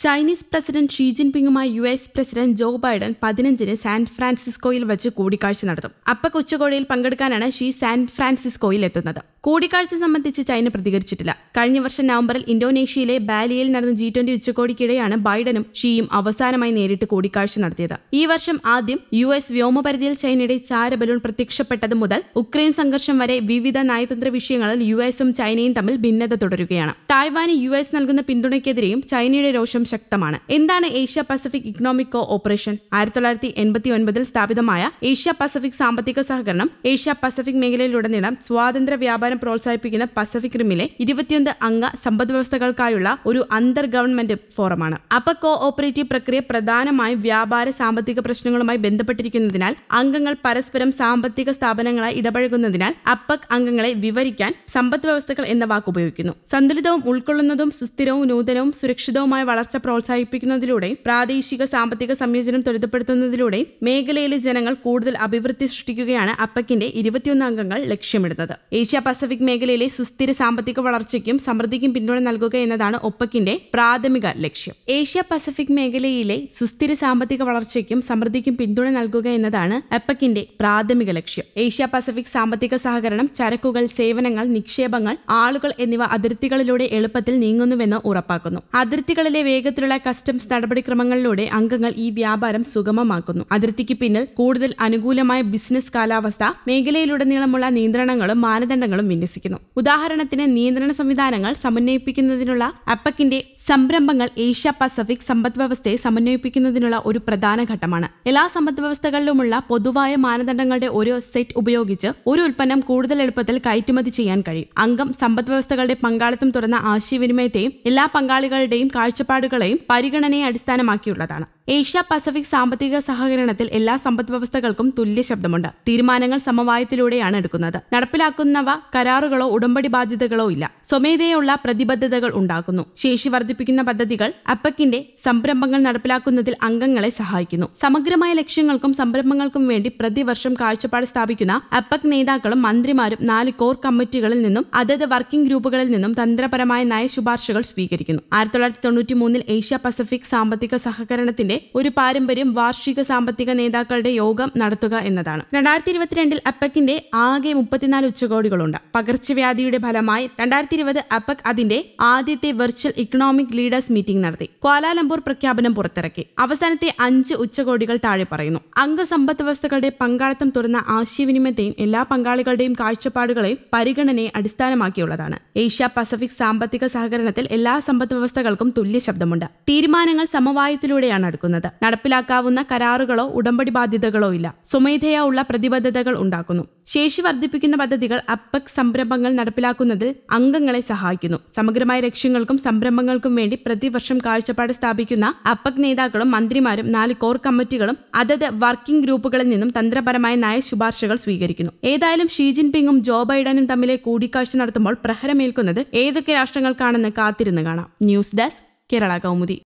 Chinese president Xi ജിൻപിങ്ങുമായി U S president Joe Biden പതിനഞ്ചിന് San ഫ്രാൻസിസ്കോയിൽ വെച്ച് കൂടിക്കാഴ്ച നടത്തും അപ്പക് ഉച്ചകോടിയിൽ പങ്കെടുക്കാനാണ് ഷീ സാൻ ഫ്രാൻസിസ്കോയിൽ എത്തുന്നത് കൂടിക്കാഴ്ച സംബന്ധിച്ച് ചൈന പ്രതികരിച്ചിട്ടില്ല കഴിഞ്ഞ വർഷം നവംബറിൽ ഇന്തോനേഷ്യയിലെ ബാലിയയിൽ നടന്ന ജി ട്വന്റി ഉച്ചകോടിക്കിടെയാണ് ബൈഡനും ഷീയും അവസാനമായി നേരിട്ട് കൂടിക്കാഴ്ച നടത്തിയത് ഈ വർഷം ആദ്യം യു എസ് വ്യോമപരിധിയിൽ ചൈനയുടെ ചാരബലൂൺ പ്രത്യക്ഷപ്പെട്ടത് മുതൽ ഉക്രൈൻ സംഘർഷം വരെ വിവിധ നയതന്ത്ര വിഷയങ്ങളിൽ യു എസും ചൈനയും തമ്മിൽ ഭിന്നത തുടരുകയാണ് തായ്വാന് യു എസ് നൽകുന്ന പിന്തുണയ്ക്കെതിരെയും ചൈനയുടെ രോഷം ശക്തമാണ് എന്താണ് Asia Pacific economic cooperation ആയിരത്തി തൊള്ളായിരത്തി എൺപത്തി ഒൻപതിൽ സ്ഥാപിതമായ ഏഷ്യ പസഫിക് സാമ്പത്തിക സഹകരണം ഏഷ്യ പസഫിക് മേഖലയിലുടനീളം സ്വാതന്ത്ര്യ വ്യാപാരം പ്രോത്സാഹിപ്പിക്കുന്ന പസഫിക് റിമിലെ ഇരുപത്തിയൊന്ന് അംഗ സമ്പദ് വ്യവസ്ഥകൾക്കായുള്ള ഒരു അന്തർ ഗവൺമെന്റ് ഫോറമാണ് അപ്പ കോ ഓപ്പറേറ്റീവ് പ്രക്രിയ പ്രധാനമായും വ്യാപാര സാമ്പത്തിക പ്രശ്നങ്ങളുമായി ബന്ധപ്പെട്ടിരിക്കുന്നതിനാൽ അംഗങ്ങൾ പരസ്പരം സാമ്പത്തിക സ്ഥാപനങ്ങളായി ഇടപഴകുന്നതിനാൽ അപ്പക് അംഗങ്ങളെ വിവരിക്കാൻ സമ്പദ് വ്യവസ്ഥകൾ എന്ന വാക്ക് ഉപയോഗിക്കുന്നു സന്തുലിതവും ഉൾക്കൊള്ളുന്നതും സുസ്ഥിരവും നൂതനവും സുരക്ഷിതവുമായ വളർച്ച പ്രോത്സാഹിപ്പിക്കുന്നതിലൂടെയും പ്രാദേശിക സാമ്പത്തിക സംയോജനം ത്വരിതപ്പെടുത്തുന്നതിലൂടെയും മേഖലയിലെ ജനങ്ങൾ കൂടുതൽ അഭിവൃദ്ധി സൃഷ്ടിക്കുകയാണ് അപ്പക്കിന്റെ ഇരുപത്തിയൊന്ന് അംഗങ്ങൾ ലക്ഷ്യമിടുന്നത് ഏഷ്യ പസഫിക് മേഖലയിലെ സുസ്ഥിര സാമ്പത്തിക വളർച്ചയ്ക്കും സമൃദ്ധിക്കും പിന്തുണ നൽകുക എന്നതാണ് ഒപ്പക്കിന്റെ പ്രാഥമിക ലക്ഷ്യം ഏഷ്യ പസഫിക് മേഖലയിലെ സുസ്ഥിര സാമ്പത്തിക വളർച്ചയ്ക്കും സമൃദ്ധിക്കും പിന്തുണ നൽകുക എന്നതാണ് അപ്പക്കിന്റെ പ്രാഥമിക ലക്ഷ്യം ഏഷ്യ പസഫിക് സാമ്പത്തിക സഹകരണം ചരക്കുകൾ സേവനങ്ങൾ നിക്ഷേപങ്ങൾ ആളുകൾ എന്നിവ അതിർത്തികളിലൂടെ എളുപ്പത്തിൽ നീങ്ങുന്നുവെന്ന് ഉറപ്പാക്കുന്നു അതിർത്തികളിലെ വേഗത്തിലുള്ള കസ്റ്റംസ് നടപടിക്രമങ്ങളിലൂടെ അംഗങ്ങൾ ഈ വ്യാപാരം സുഗമമാക്കുന്നു അതിർത്തിക്ക് പിന്നിൽ കൂടുതൽ അനുകൂലമായ ബിസിനസ് കാലാവസ്ഥ മേഖലയിലുടനീളമുള്ള നിയന്ത്രണങ്ങളും മാനദണ്ഡങ്ങളും വിന്യസിക്കുന്നു ഉദാഹരണത്തിന് നിയന്ത്രണ സംവിധാനങ്ങൾ സമന്വയിപ്പിക്കുന്നതിനുള്ള അപ്പക്കിന്റെ സംരംഭങ്ങൾ ഏഷ്യ പസഫിക് സമ്പദ് വ്യവസ്ഥയെ സമന്വയിപ്പിക്കുന്നതിനുള്ള ഒരു പ്രധാന ഘട്ടമാണ് എല്ലാ സമ്പദ് വ്യവസ്ഥകളിലുമുള്ള പൊതുവായ മാനദണ്ഡങ്ങളുടെ ഒരു സെറ്റ് ഉപയോഗിച്ച് ഒരു ഉൽപ്പന്നം കൂടുതൽ എളുപ്പത്തിൽ കയറ്റുമതി ചെയ്യാൻ കഴിയും അംഗം സമ്പദ് വ്യവസ്ഥകളുടെ പങ്കാളിത്തം തുറന്ന ആശയവിനിമയത്തെയും എല്ലാ പങ്കാളികളുടെയും കാഴ്ചപ്പാടുകളെയും പരിഗണനയെ അടിസ്ഥാനമാക്കിയുള്ളതാണ് ഏഷ്യ പസഫിക് സാമ്പത്തിക സഹകരണത്തിൽ എല്ലാ സമ്പദ് വ്യവസ്ഥകൾക്കും തുല്യ ശബ്ദമുണ്ട് തീരുമാനങ്ങൾ സമവായത്തിലൂടെയാണ് എടുക്കുന്നത് നടപ്പിലാക്കുന്നവ കരാറുകളോ ഉടമ്പടി ബാധ്യതകളോ ഇല്ല സ്വമേധയുള്ള പ്രതിബദ്ധതകൾ ഉണ്ടാക്കുന്നു ശേഷി വർദ്ധിപ്പിക്കുന്ന പദ്ധതികൾ അപ്പക്കിന്റെ സംരംഭങ്ങൾ നടപ്പിലാക്കുന്നതിൽ അംഗങ്ങളെ സഹായിക്കുന്നു സമഗ്രമായ ലക്ഷ്യങ്ങൾക്കും സംരംഭങ്ങൾക്കും വേണ്ടി പ്രതിവർഷം കാഴ്ചപ്പാട് സ്ഥാപിക്കുന്ന അപ്പക് നേതാക്കളും മന്ത്രിമാരും നാല് കോർ കമ്മിറ്റികളിൽ നിന്നും അതത് വർക്കിംഗ് ഗ്രൂപ്പുകളിൽ നിന്നും തന്ത്രപരമായ നയ ശുപാർശകൾ സ്വീകരിക്കുന്നു ആയിരത്തി തൊള്ളായിരത്തി തൊണ്ണൂറ്റി മൂന്നിൽ ഏഷ്യ പസഫിക് സാമ്പത്തിക സഹകരണത്തിന്റെ ഒരു പാരമ്പര്യം വാർഷിക സാമ്പത്തിക നേതാക്കളുടെ യോഗം നടത്തുക എന്നതാണ് രണ്ടായിരത്തി ഇരുപത്തിരണ്ടിൽ അപ്പക്കിന്റെ ആകെ മുപ്പത്തിനാല് ഉച്ചകോടികളുണ്ട് പകർച്ചവ്യാധിയുടെ ഫലമായി രണ്ടായിരത്തി ഇരുപത് അപ്പക് അതിന്റെ ആദ്യത്തെ വെർച്വൽ ഇക്കണോമിക് ലീഡേഴ്സ് മീറ്റിംഗ് നടത്തി ക്വാലാലംപൂർ പ്രഖ്യാപനം പുറത്തിറക്കി അവസാനത്തെ അഞ്ച് ഉച്ചകോടികൾ താഴെ പറയുന്നു അംഗസമ്പദ് വ്യവസ്ഥകളുടെ പങ്കാളിത്തം തുറന്ന ആശയവിനിമയത്തെയും എല്ലാ പങ്കാളികളുടെയും കാഴ്ചപ്പാടുകളെയും പരിഗണനയെ അടിസ്ഥാനമാക്കിയുള്ളതാണ് ഏഷ്യ പസഫിക് സാമ്പത്തിക സഹകരണത്തിൽ എല്ലാ സമ്പദ് വ്യവസ്ഥകൾക്കും തുല്യ ശബ്ദമുണ്ട് തീരുമാനങ്ങൾ സമവായത്തിലൂടെയാണ് എടുക്കുന്നത് നടപ്പിലാക്കാവുന്ന കരാറുകളോ ഉടമ്പടി ബാധ്യതകളോ ഇല്ല സ്വമേധയാ ഉള്ള പ്രതിബദ്ധതകൾ ഉണ്ടാക്കുന്നു ശേഷി വർദ്ധിപ്പിക്കുന്ന പദ്ധതികൾ അപ്പക് സംരംഭങ്ങൾ നടപ്പിലാക്കുന്നതിൽ അംഗങ്ങളെ സഹായിക്കുന്നു സമഗ്രമായ ലക്ഷ്യങ്ങൾക്കും സംരംഭങ്ങൾക്കും വേണ്ടി പ്രതിവർഷം കാഴ്ചപ്പാട് സ്ഥാപിക്കുന്ന അപ്പക് നേതാക്കളും മന്ത്രിമാരും നാല് കോർ കമ്മിറ്റികളും അതത് വർക്കിംഗ് ഗ്രൂപ്പുകളിൽ നിന്നും തന്ത്രപരമായ നയ ശുപാർശകൾ സ്വീകരിക്കുന്നു ഏതായാലും ഷീ ജിൻപിങ്ങും ജോ ബൈഡനും തമ്മിലെ കൂടിക്കാഴ്ച നടത്തുമ്പോൾ പ്രഹരമേൽക്കുന്നത് ഏതൊക്കെ രാഷ്ട്രങ്ങൾക്കാണെന്ന് കാത്തിരുന്ന് കാണാം ന്യൂസ് ഡെസ്ക് കേരള കൗമുദി